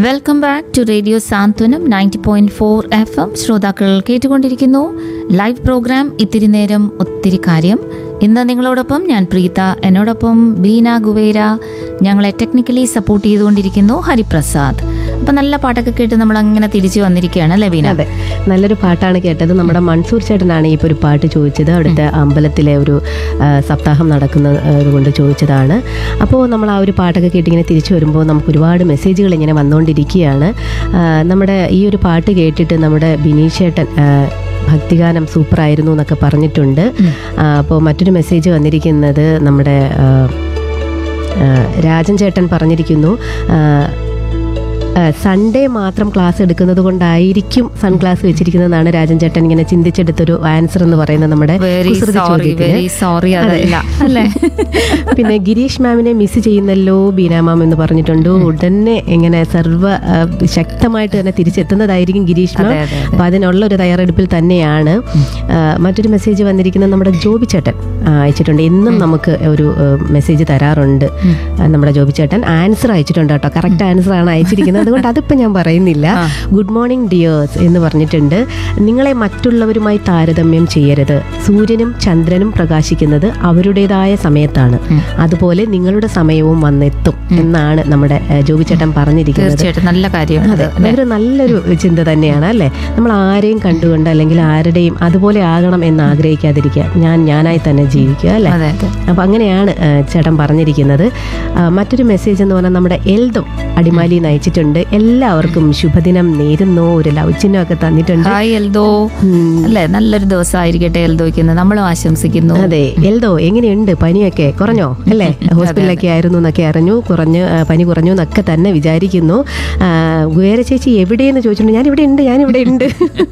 Welcome back to radio Santhwanam ninety point four F M ശ്രോതാക്കൾ കേട്ടുകൊണ്ടിരിക്കുന്നു live programme ഇത്തിരി നേരം ഒത്തിരി കാര്യം ഇന്ന് നിങ്ങളോടൊപ്പം ഞാൻ പ്രീത എന്നോടൊപ്പം ബീന ഗുവേര ഞങ്ങളെ ടെക്നിക്കലി സപ്പോർട്ട് ചെയ്തുകൊണ്ടിരിക്കുന്നു ഹരിപ്രസാദ് അപ്പം നല്ല പാട്ടൊക്കെ കേട്ട് നമ്മൾ അങ്ങനെ തിരിച്ചു വന്നിരിക്കുകയാണ് അല്ലേ ബീന അതെ നല്ലൊരു പാട്ടാണ് കേട്ടത് നമ്മുടെ മൺസൂർ ചേട്ടനാണ് ഇപ്പോൾ ഒരു പാട്ട് ചോദിച്ചത് അവിടുത്തെ അമ്പലത്തിലെ ഒരു ആ, സപ്താഹം നടക്കുന്നത് കൊണ്ട് ചോദിച്ചതാണ് അപ്പോൾ നമ്മൾ ആ ഒരു പാട്ടൊക്കെ കേട്ടിങ്ങനെ തിരിച്ചു വരുമ്പോൾ നമുക്ക് ഒരുപാട് മെസ്സേജുകൾ ഇങ്ങനെ വന്നുകൊണ്ടിരിക്കുകയാണ് ആ, നമ്മുടെ ഈ ഒരു പാട്ട് കേട്ടിട്ട് നമ്മുടെ ബിനീഷ് ചേട്ടൻ ആ, ഭക്തിഗാനം സൂപ്പറായിരുന്നു എന്നൊക്കെ പറഞ്ഞിട്ടുണ്ട് ആ, അപ്പോൾ മറ്റൊരു മെസ്സേജ് വന്നിരിക്കുന്നത് നമ്മുടെ ആ, ആ, രാജൻ ചേട്ടൻ പറഞ്ഞിരിക്കുന്നു ആ, ആ, സൺഡേ മാത്രം ക്ലാസ് എടുക്കുന്നത് കൊണ്ടായിരിക്കും സൺഗ്ലാസ് വെച്ചിരിക്കുന്നതാണ് രാജൻ ചേട്ടൻ ഇങ്ങനെ ചിന്തിച്ചെടുത്തൊരു ആൻസർ എന്ന് പറയുന്നത് നമ്മുടെ വെരി കുസൃതി സോറി ചോദ്യത്തിന്. വെരി സോറി അതല്ല അല്ലേ പിന്നെ ഗിരീഷ് മാമിനെ മിസ് ചെയ്യുന്നല്ലോ ബീന മാം എന്ന് പറഞ്ഞിട്ടുണ്ട് ഉടനെ ഇങ്ങനെ സർവ ആ, ശക്തമായിട്ട് തന്നെ തിരിച്ചെത്തുന്നതായിരിക്കും ഗിരീഷ് മാം അതെ, അതെ, അപ്പൊ അതിനുള്ള ഒരു തയ്യാറെടുപ്പിൽ തന്നെയാണ് ആ, മറ്റൊരു മെസ്സേജ് വന്നിരിക്കുന്നത് നമ്മുടെ ജോബി ചേട്ടൻ ആ, അയച്ചിട്ടുണ്ട് എന്നും നമുക്ക് ഒരു മെസ്സേജ് തരാറുണ്ട് ആ, നമ്മുടെ ജോബി ചേട്ടൻ ആൻസർ അയച്ചിട്ടുണ്ട് കേട്ടോ കറക്റ്റ് ആൻസർ ആണ് അയച്ചിരിക്കുന്നത് അതുകൊണ്ട് അതിപ്പോൾ ഞാൻ പറയുന്നില്ല ഗുഡ് മോർണിംഗ് ഡിയേഴ്സ് എന്ന് പറഞ്ഞിട്ടുണ്ട് നിങ്ങളെ മറ്റുള്ളവരുമായി താരതമ്യം ചെയ്യരുത് സൂര്യനും ചന്ദ്രനും പ്രകാശിക്കുന്നത് അവരുടേതായ സമയത്താണ് അതുപോലെ നിങ്ങളുടെ സമയവും വന്നെത്തും എന്നാണ് നമ്മുടെ ആ, ജോബി ചേട്ടൻ പറഞ്ഞിരിക്കുന്നത് തീർച്ചയായിട്ടും നല്ല കാര്യമാണ് അതെ അതൊരു നല്ലൊരു ചിന്ത തന്നെയാണ് അല്ലേ നമ്മൾ ആരെയും കണ്ടുകൊണ്ട് അല്ലെങ്കിൽ ആരുടെയും അതുപോലെ ആകണം എന്ന് ആഗ്രഹിക്കാതിരിക്കുക ഞാൻ ഞാനായി തന്നെ ജീവിക്കുക അല്ലേ അതെ അതെ അപ്പം അങ്ങനെയാണ് ആ, ചേട്ടൻ പറഞ്ഞിരിക്കുന്നത് ആ, മറ്റൊരു മെസ്സേജ് എന്ന് പറഞ്ഞാൽ നമ്മുടെ എൽദോ അടിമാലി നയിച്ചിട്ടുണ്ട് എല്ലാവർക്കും ശുഭദിനം നേരുന്നു ഒരു ലവ് ചിഹ്നമൊക്കെ തന്നിട്ടുണ്ട് ഹായ് എൽദോ അല്ലേ നല്ലൊരു ദിവസമായിരിക്കട്ടെ എൽദോയ്ക്ക് നമ്മളും ആശംസിക്കുന്നു അതെ എൽദോ എങ്ങനെയുണ്ട് പനിയൊക്കെ കുറഞ്ഞോ അല്ലേ ഹോസ്പിറ്റലൊക്കെ ആയിരുന്നു എന്നൊക്കെ അറിഞ്ഞു കുറഞ്ഞു ആ, പനി കുറഞ്ഞു എന്നൊക്കെ തന്നെ വിചാരിക്കുന്നു ആ, ഗുവേര ചേച്ചി എവിടെയെന്ന് ചോദിച്ചിട്ടുണ്ട് ഞാൻ ഇവിടെ ഉണ്ട് ഞാൻ ഇവിടെ ഉണ്ട്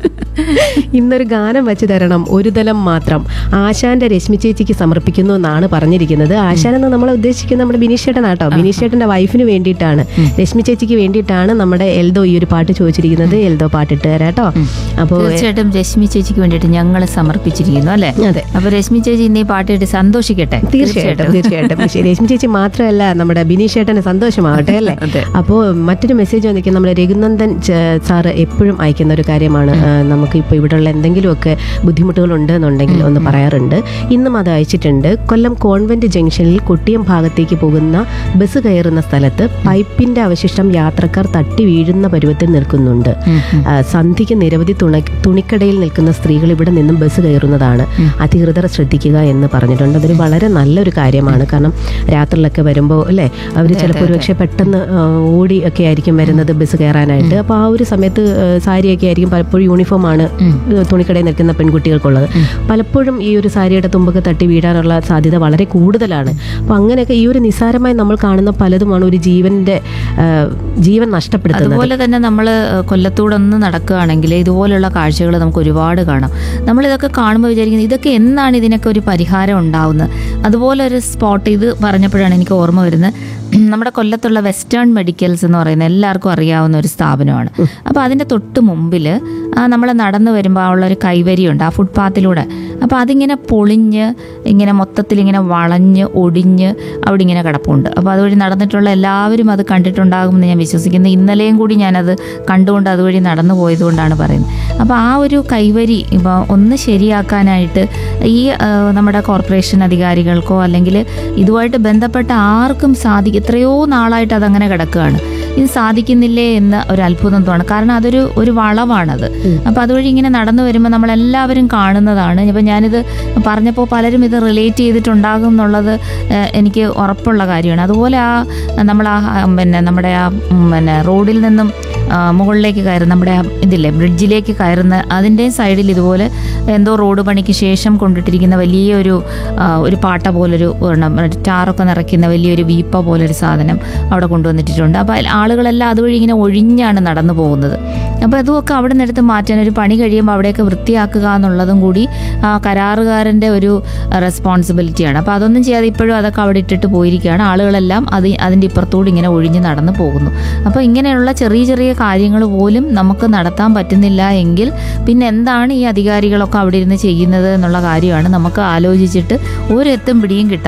ഇന്നൊരു ഗാനം വെച്ച് തരണം ഒരു തലം മാത്രം ആശാന്റെ രശ്മി ചേച്ചിക്ക് സമർപ്പിക്കുന്നു എന്നാണ് പറഞ്ഞിരിക്കുന്നത് ആശാൻ എന്ന് നമ്മൾ ഉദ്ദേശിക്കുന്നത് നമ്മുടെ ബിനീഷ് ചേട്ടനാട്ടോ ബിനീഷ് ചേട്ടന്റെ വൈഫിന് വേണ്ടിയിട്ടാണ് രശ്മി ചേച്ചിക്ക് വേണ്ടിയിട്ടാണ് നമ്മുടെ എൽദോ ഈ ഒരു പാട്ട് ചോദിച്ചിരിക്കുന്നത് എൽദോ പാട്ടിട്ട് തരാം കേട്ടോ അപ്പോൾ തീർച്ചയായിട്ടും രശ്മി ചേച്ചിക്ക് വേണ്ടിയിട്ട് ഞങ്ങൾ സമർപ്പിച്ചിരിക്കുന്നു അല്ലേ അതെ അപ്പൊ രശ്മി ചേച്ചി ഇന്ന് ഈ പാട്ടിട്ട് സന്തോഷിക്കട്ടെ തീർച്ചയായിട്ടും തീർച്ചയായിട്ടും പക്ഷേ രശ്മി ചേച്ചി മാത്രമല്ല നമ്മുടെ ബിനീഷ് ചേട്ടന് സന്തോഷമാവട്ടെ അല്ലേ അതെ. അപ്പോൾ മറ്റൊരു മെസ്സേജ് വന്നിരിക്കുന്നത് നമ്മുടെ രഘുനന്ദൻ ച- സാറ് എപ്പോഴും അയക്കുന്ന ഒരു കാര്യമാണ് ആ, നമുക്ക് ഇപ്പോൾ ഇവിടെയുള്ള എന്തെങ്കിലുമൊക്കെ ബുദ്ധിമുട്ടുകൾ ഉണ്ട് എന്നുണ്ടെങ്കിൽ ഒന്ന് പറയാറുണ്ട് ഇന്നും അത് അയച്ചിട്ടുണ്ട് കൊല്ലം കോൺവെന്റ് ജംഗ്ഷനിൽ കൊട്ടിയം ഭാഗത്തേക്ക് പോകുന്ന ബസ് കയറുന്ന സ്ഥലത്ത് പൈപ്പിന്റെ അവശിഷ്ടം യാത്രക്കാർ തട്ടി വീഴുന്ന പരുവത്തിൽ നിൽക്കുന്നുണ്ട് ഉം, ഉം. ആ, സന്ധ്യയ്ക്ക് നിരവധി തുണ തുണിക്കടയിൽ നിൽക്കുന്ന സ്ത്രീകൾ ഇവിടെ നിന്നും ബസ് കയറുന്നതാണ് അധികൃതർ ശ്രദ്ധിക്കുക എന്ന് പറഞ്ഞിട്ടുണ്ട് അതൊരു വളരെ നല്ലൊരു കാര്യമാണ് കാരണം രാത്രിയിലൊക്കെ വരുമ്പോൾ അല്ലേ അവർ ചിലപ്പോൾ ഒരുപക്ഷെ പെട്ടെന്ന് ആ, ഓടി ഒക്കെ ആയിരിക്കും വരുന്നത് ബസ് കയറാനായിട്ട് അപ്പോൾ ആ ഒരു സമയത്ത് ആ, സാരിയൊക്കെ ആയിരിക്കും പലപ്പോഴും യൂണിഫോമാണ് തുണിക്കടയിൽ നിൽക്കുന്ന പെൺകുട്ടികൾക്കുള്ളത് പലപ്പോഴും ഈ ഒരു സാരിയുടെ തുമ്പൊക്കെ തട്ടി വീഴാനുള്ള സാധ്യത വളരെ കൂടുതലാണ് അപ്പോൾ അങ്ങനെയൊക്കെ ഈ ഒരു നിസ്സാരമായി നമ്മൾ കാണുന്ന പലതുമാണ് ഒരു ജീവന്റെ ആ, ജീവൻ നഷ്ടപ്പെടുത്തുന്നത് അതുപോലെ തന്നെ നമ്മൾ കൊല്ലത്തൂടെ ഒന്ന് നടക്കുകയാണെങ്കിൽ ഇതുപോലുള്ള കാഴ്ചകൾ നമുക്ക് ഒരുപാട് കാണാം നമ്മൾ ഇതൊക്കെ കാണുമ്പോൾ വിചാരിക്കുന്നത് ഇതൊക്കെ എന്നാണ് ഇതിനൊക്കെ ഒരു പരിഹാരം ഉണ്ടാവുന്നത് അതുപോലെ ഒരു സ്പോട്ട് ഇത് പറഞ്ഞപ്പോഴാണ് എനിക്ക് ഓർമ്മ വരുന്നത് നമ്മുടെ കൊല്ലത്തുള്ള വെസ്റ്റേൺ മെഡിക്കൽസ് എന്ന് പറയുന്ന എല്ലാവർക്കും അറിയാവുന്ന ഒരു സ്ഥാപനമാണ് അപ്പോൾ അതിൻ്റെ തൊട്ട് മുമ്പിൽ നമ്മൾ നടന്നു വരുമ്പോൾ ഉള്ള ഒരു കൈവരിയുണ്ട് ആ ഫുട്പാത്തിലൂടെ അപ്പോൾ അതിങ്ങനെ പൊളിഞ്ഞ് ഇങ്ങനെ മൊത്തത്തിൽ ഇങ്ങനെ വളഞ്ഞ് ഒടിഞ്ഞ് അവിടെ ഇങ്ങനെ കിടപ്പുണ്ട് അപ്പോൾ അതുവഴി നടന്നിട്ടുള്ള എല്ലാവരും അത് കണ്ടിട്ടുണ്ടാകുമെന്ന് ഞാൻ വിശ്വസിക്കുന്നു ഇന്നലെയും കൂടി ഞാനത് കണ്ടുകൊണ്ട് അതുവഴി നടന്നു പോയതുകൊണ്ടാണ് പറയുന്നത് അപ്പോൾ ആ ഒരു കൈവരി ഇപ്പോൾ ഒന്ന് ശരിയാക്കാനായിട്ട് ഈ ആ, നമ്മുടെ കോർപ്പറേഷൻ അധികാരികൾക്കോ അല്ലെങ്കിൽ ഇതുമായിട്ട് ബന്ധപ്പെട്ട ആർക്കും സാധിക്കും എത്രയോ നാളായിട്ട് അതങ്ങനെ കിടക്കുകയാണ് ഇത് സാധിക്കുന്നില്ലേ എന്ന് ഒരു അത്ഭുതം തോന്നുന്നു കാരണം അതൊരു ഒരു വളവാണത് അപ്പോൾ അതുവഴി ഇങ്ങനെ നടന്നു വരുമ്പോൾ നമ്മളെല്ലാവരും കാണുന്നതാണ് ഇപ്പം ഞാനിത് പറഞ്ഞപ്പോൾ പലരും ഇത് റിലേറ്റ് ചെയ്തിട്ടുണ്ടാകും എന്നുള്ളത് ഏഹ്, എനിക്ക് ഉറപ്പുള്ള കാര്യമാണ് അതുപോലെ ആ നമ്മൾ ആ ആ, പിന്നെ നമ്മുടെ ആ ഉം, പിന്നെ റോഡിൽ നിന്നും ആ, മുകളിലേക്ക് കയറുന്ന നമ്മുടെ ആ ഇതില്ലേ ബ്രിഡ്ജിലേക്ക് കയറുന്ന അതിൻ്റെയും സൈഡിൽ ഇതുപോലെ എന്തോ റോഡ് പണിക്ക് ശേഷം കൊണ്ടിട്ടിരിക്കുന്ന വലിയൊരു ആ, ഒരു പാട്ട പോലൊരു ഒരെണ്ണം, ടാറൊക്കെ നിറയ്ക്കുന്ന വലിയൊരു വീപ്പ പോലൊരു സാധനം അവിടെ കൊണ്ടുവന്നിട്ടിട്ടുണ്ട് അപ്പോൾ അതിൽ ആളുകളെല്ലാം അതുവഴി ഇങ്ങനെ ഒഴിഞ്ഞാണ് നടന്നു പോകുന്നത് അപ്പോൾ ഇതുമൊക്കെ അവിടെ നിന്ന് എടുത്ത് മാറ്റാൻ ഒരു പണി കഴിയുമ്പോൾ അവിടെയൊക്കെ വൃത്തിയാക്കുക എന്നുള്ളതും കൂടി ആ കരാറുകാരൻ്റെ ഒരു റെസ്പോൺസിബിലിറ്റിയാണ് അപ്പോൾ അതൊന്നും ചെയ്യാതെ ഇപ്പോഴും അതൊക്കെ അവിടെ ഇട്ടിട്ട് പോയിരിക്കുകയാണ് ആളുകളെല്ലാം അത് അതിൻ്റെ ഇപ്പുറത്തൂടെ ഇങ്ങനെ ഒഴിഞ്ഞ് നടന്നു പോകുന്നു അപ്പോൾ ഇങ്ങനെയുള്ള ചെറിയ ചെറിയ കാര്യങ്ങൾ പോലും നമുക്ക് നടത്താൻ പറ്റുന്നില്ല എങ്കിൽ പിന്നെ എന്താണ് ഈ അധികാരികളൊക്കെ അവിടെ ഇരുന്ന് ചെയ്യുന്നത് എന്നുള്ള കാര്യമാണ് നമുക്ക് ആലോചിച്ചിട്ട് ഒരെത്തും പിടിയും കിട്ടാൻ